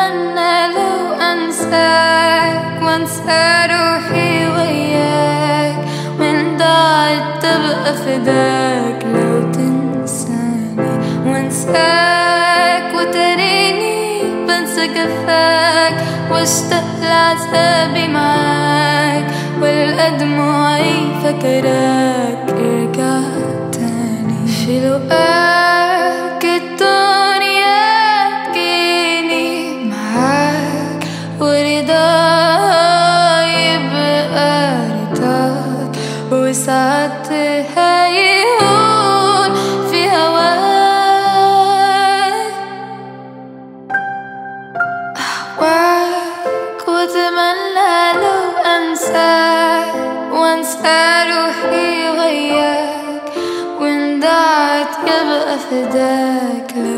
أتمنى لو أنساك وأنسى روحي وياك من ضاعت تبقى فداك لو تنساني وأنساك وتريني بنسى جفاك واشتاق لعذابي معاك والأدمعي فكراك ارجع تاني في لقاك الدنيا تجيني معاك ورضا يبقى رضاك وساعات هيهون في هواك أهواك وأتمنى لو أنساك وأنسى روحي وياك وإن ضاعت يبقى فداك لو